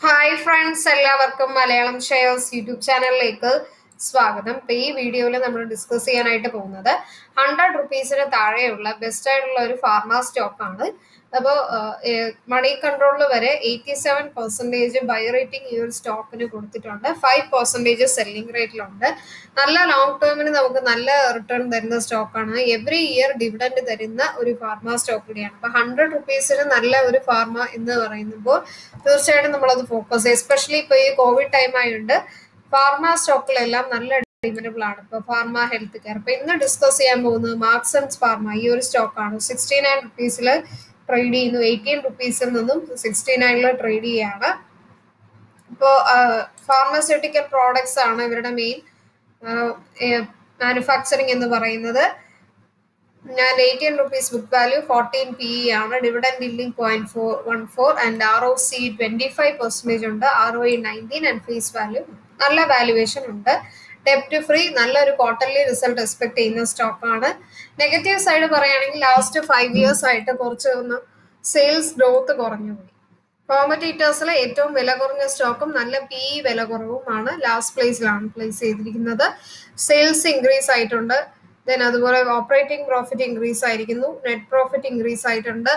hi friends എല്ലാവർക്കും Malayalam shares YouTube ചാനലിലേക്ക് സ്വാഗതം ഇപ്പൊ ഈ വീഡിയോയിൽ നമ്മൾ ഡിസ്കസ് ചെയ്യാനായിട്ട് പോകുന്നത് ഹൺഡ്രഡ് റുപ്പീസിന് താഴെയുള്ള ബെസ്റ്റ് ആയിട്ടുള്ള ഒരു ഫാർമ സ്റ്റോക്ക് ആണ് അപ്പോൾ മണി കൺട്രോളിൽ വരെ eighty seven percentage buy rating ഈ ഒരു സ്റ്റോക്കിന് കൊടുത്തിട്ടുണ്ട് ഫൈവ് പെർസെൻറ്റേജ് സെല്ലിംഗ് റേറ്റിലുണ്ട് നല്ല ലോങ് ടേമിന് നമുക്ക് നല്ല റിട്ടേൺ തരുന്ന സ്റ്റോക്കാണ് എവറി ഇയർ ഡിവിഡൻഡ് തരുന്ന ഒരു ഫാർമ സ്റ്റോക്ക് കൂടിയാണ് അപ്പൊ ഹൺഡ്രഡ് റുപ്പീസിന് നല്ല ഒരു ഫാർമ എന്ന് പറയുമ്പോൾ തീർച്ചയായിട്ടും നമ്മളത് ഫോക്കസ് എസ്പെഷ്യലി ഇപ്പോൾ ഈ കോവിഡ് ടൈം ആയതുകൊണ്ട് ഫാർമ സ്റ്റോക്കിലെല്ലാം നല്ല ഡിമാൻഡബിൾ ആണ് ഇപ്പോൾ ഫാർമ ഹെൽത്ത് കെയർ അപ്പൊ ഇന്ന് ഡിസ്കസ് ചെയ്യാൻ പോകുന്നത് മാർക്സൺസ് ഫാർമ ഈ ഒരു സ്റ്റോക്കാണ് സിക്സ്റ്റി നയൻ റുപ്പീസിൽ ട്രേഡ് ചെയ്യുന്നു എയ്റ്റീൻ റുപ്പീസിൽ നിന്നും സിക്സ്റ്റി നയനിൽ ട്രേഡ് ചെയ്യാണ് ഇപ്പോൾ ഫാർമസ്യൂട്ടിക്കൽ പ്രോഡക്ട്സ് ആണ് ഇവരുടെ മെയിൻ മാനുഫാക്ചറിങ് എന്ന് പറയുന്നത് ഞാൻ eighteen rupees book value fourteen P E ആണ് dividend yielding point four one four and R O C twenty five percentage ഉണ്ട് R O E nineteen and face value നല്ല valuation ഉണ്ട് ഡെപ്റ്റ് ഫ്രീ നല്ലൊരു quarterly result expect ചെയ്യുന്ന സ്റ്റോക്കാണ് negative side പറയുകയാണെങ്കിൽ last five years ആയിട്ട് കുറച്ച് ഒന്ന് സെയിൽസ് ഗ്രോത്ത് കുറഞ്ഞു പോയി കോമ്പറ്റീറ്റേഴ്സിൽ ഏറ്റവും വില കുറഞ്ഞ സ്റ്റോക്കും നല്ല പി ഇ വില കുറവുമാണ് ലാസ്റ്റ് പ്ലേസിലാണ് പ്ലേസ് ചെയ്തിരിക്കുന്നത് സെയിൽസ് ഇൻക്രീസ് ആയിട്ടുണ്ട് ദെൻ അതുപോലെ ഓപ്പറേറ്റിംഗ് പ്രോഫിറ്റ് ഇൻക്രീസ് ആയിരിക്കുന്നു നെറ്റ് പ്രോഫിറ്റ് ഇൻക്രീസ് ആയിട്ടുണ്ട്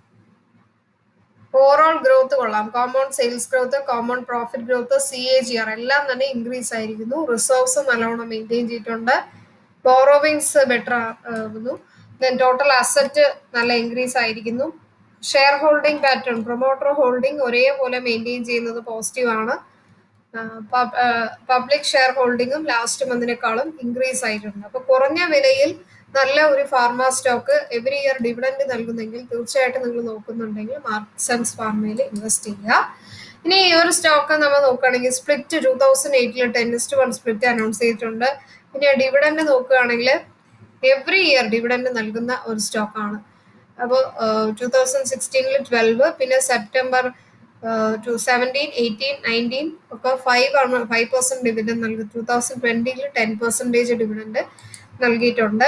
ഓവറോൾ ഗ്രോത്ത് കൊള്ളാം common sales growth common profit growth C A G R എല്ലാം തന്നെ ഇൻക്രീസ് ആയിരിക്കുന്നു റിസർവ്സ് നല്ലോണം മെയിൻറ്റെയിൻ ചെയ്തിട്ടുണ്ട് ബോറോവിങ്സ് ബെറ്റർ ആകുന്നു ദെൻ ടോട്ടൽ അസറ്റ് നല്ല ഇൻക്രീസ് ആയിരിക്കുന്നു shareholding pattern promoter holding ഒരേപോലെ മെയിൻറ്റെയിൻ ചെയ്യുന്നത് പോസിറ്റീവ് ആണ് പബ്ലിക് ഷെയർ ഹോൾഡിങ്ങും ലാസ്റ്റ് മന്തിനേക്കാളും ഇൻക്രീസ് ആയിട്ടുണ്ട് അപ്പൊ കുറഞ്ഞ വിലയിൽ നല്ല ഒരു pharma stock every year dividend നൽകുന്നെങ്കിൽ തീർച്ചയായിട്ടും നിങ്ങൾ നോക്കുന്നുണ്ടെങ്കിൽ മാർക്സൺസ് ഫാർമയിൽ ഇൻവെസ്റ്റ് ചെയ്യുക ഇനി ഈ ഒരു സ്റ്റോക്ക് നമ്മൾ നോക്കുകയാണെങ്കിൽ സ്പ്ലിറ്റ് ടൂ തൗസൻഡ് എയ്റ്റിൽ ടെന്നിസ്റ്റ് വൺ സ്പ്ലിറ്റ് അനൗൺസ് ചെയ്തിട്ടുണ്ട് പിന്നെ ഡിവിഡൻഡ് നോക്കുകയാണെങ്കിൽ എവറി ഇയർ ഡിവിഡൻഡ് നൽകുന്ന ഒരു സ്റ്റോക്കാണ് അപ്പോൾ ടൂ തൗസൻഡ് സിക്സ്റ്റീനിൽ ട്വൽവ് പിന്നെ September to seventeen eighteen nineteen ഒക്കെ ഫൈവ് ആണ് ഫൈവ് പെർസെൻറ്റ് ഡിവിഡൻഡ് നൽകി ടൂ തൗസൻഡ് ട്വൻറ്റിയിൽ ടെൻ പെർസെൻറ്റേജ് ഡിവിഡൻഡ് നൽകിയിട്ടുണ്ട്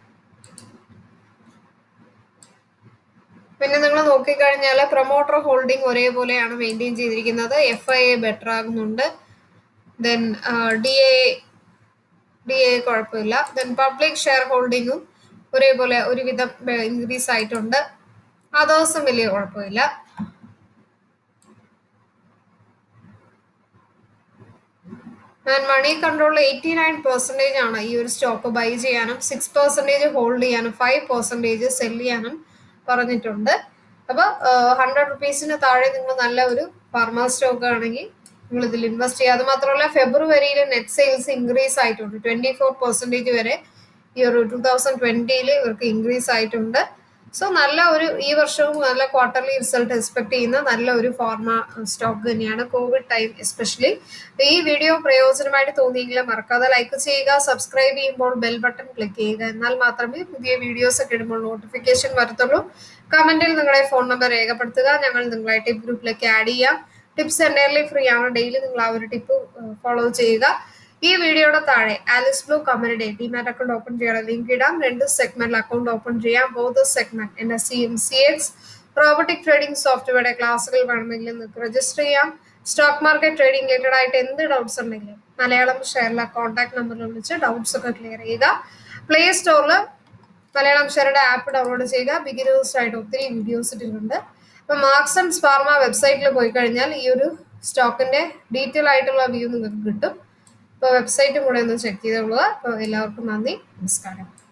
പിന്നെ നിങ്ങൾ നോക്കിക്കഴിഞ്ഞാൽ പ്രൊമോട്ടർ ഹോൾഡിംഗ് ഒരേപോലെയാണ് മെയിൻറ്റെയിൻ ചെയ്തിരിക്കുന്നത് എഫ് ഐ എ ബെറ്റർ ആകുന്നുണ്ട് then D A D A കുഴപ്പമില്ല ദെൻ പബ്ലിക് ഷെയർ ഹോൾഡിങ്ങും ഒരേപോലെ ഒരുവിധം ഇൻക്രീസ് ആയിട്ടുണ്ട് അതേഴ്സും വലിയ കുഴപ്പമില്ല and money control eighty nine percentage ആണ് ഈ ഒരു സ്റ്റോക്ക് ബൈ ചെയ്യാനും സിക്സ് പെർസെൻറ്റേജ് ഹോൾഡ് ചെയ്യാനും ഫൈവ് പെർസെൻറ്റേജ് സെൽ ചെയ്യാനും പറഞ്ഞിട്ടുണ്ട് അപ്പോൾ ഹൺഡ്രഡ് റുപ്പീസിന് താഴെ നിങ്ങൾ നല്ല ഒരു ഫാർമ സ്റ്റോക്ക് ആണെങ്കിൽ നിങ്ങൾ ഇതിൽ ഇൻവെസ്റ്റ് ചെയ്യുക അത് മാത്രമല്ല ഫെബ്രുവരിയിൽ നെറ്റ് സെയിൽസ് ഇൻക്രീസ് ആയിട്ടുണ്ട് ട്വൻറ്റി ഫോർ പെർസെൻറ്റേജ് വരെ ഈ ഒരു ടൂ തൗസൻഡ് ട്വൻറ്റിയിൽ ഇവർക്ക് ഇൻക്രീസ് ആയിട്ടുണ്ട് സോ നല്ല ഒരു ഈ വർഷവും നല്ല ക്വാർട്ടർലി റിസൾട്ട് എക്സ്പെക്ട് ചെയ്യുന്ന നല്ല ഒരു ഫോർമ സ്റ്റോക്ക് തന്നെയാണ് കോവിഡ് ടൈം എസ്പെഷ്യലി ഈ വീഡിയോ പ്രയോജനമായിട്ട് തോന്നിയെങ്കിൽ മറക്കാതെ ലൈക്ക് ചെയ്യുക സബ്സ്ക്രൈബ് ചെയ്യുമ്പോൾ ബെൽ ബട്ടൺ ക്ലിക്ക് ചെയ്യുക എന്നാൽ മാത്രമേ പുതിയ വീഡിയോസ് ഒക്കെ ഇടുമ്പോൾ നോട്ടിഫിക്കേഷൻ വരത്തുള്ളൂ കമന്റിൽ നിങ്ങളുടെ ഫോൺ നമ്പർ രേഖപ്പെടുത്തുക ഞങ്ങൾ നിങ്ങളെ ടിപ്പ് ഗ്രൂപ്പിലേക്ക് ആഡ് ചെയ്യാം ടിപ്സ് എൻ്റയർലി ഫ്രീ ആണ് ഡെയിലി നിങ്ങൾ ആ ഒരു ടിപ്പ് ഫോളോ ചെയ്യുക ഈ വീഡിയോയുടെ താഴെ ആലിസ് ബ്ലൂ കമ്പനിയുടെ ഡിമാറ്റ് അക്കൗണ്ട് ഓപ്പൺ ചെയ്യാൻ ലിങ്ക് ഇടാം രണ്ട് സെഗ്മെന്റിൽ അക്കൗണ്ട് ഓപ്പൺ ചെയ്യാം ബോത്ത് സെഗ്മെന്റ് എന്റെ C M C X robotic trading സോഫ്റ്റ്വെയറുടെ ക്ലാസ്സുകൾ വേണമെങ്കിൽ നിങ്ങൾക്ക് രജിസ്റ്റർ ചെയ്യാം സ്റ്റോക്ക് മാർക്കറ്റ് ട്രേഡിംഗ് റിലേറ്റഡ് ആയിട്ട് എന്ത് ഡൗട്ട്സ് ഉണ്ടെങ്കിലും മലയാളം ഷെയറിലെ കോൺടാക്ട് നമ്പറിൽ വിളിച്ച് ഡൗട്ട്സ് ഒക്കെ ക്ലിയർ ചെയ്യുക പ്ലേ സ്റ്റോറിൽ മലയാളം ഷെയറുടെ ആപ്പ് ഡൗൺലോഡ് ചെയ്യുക ബിഗിനേഴ്സ് ആയിട്ട് ഒത്തിരി വീഡിയോസ് ഇട്ടിട്ടുണ്ട് അപ്പോൾ മാർക്സ് ആൻഡ് ഫാർമ വെബ്സൈറ്റിൽ പോയി കഴിഞ്ഞാൽ ഈ ഒരു സ്റ്റോക്കിന്റെ ഡീറ്റെയിൽ ആയിട്ടുള്ള വ്യൂ നിങ്ങൾക്ക് കിട്ടും അപ്പോൾ വെബ്സൈറ്റും കൂടെ ഒന്ന് ചെക്ക് ചെയ്തോളുക അപ്പോൾ എല്ലാവർക്കും നന്ദി നമസ്കാരം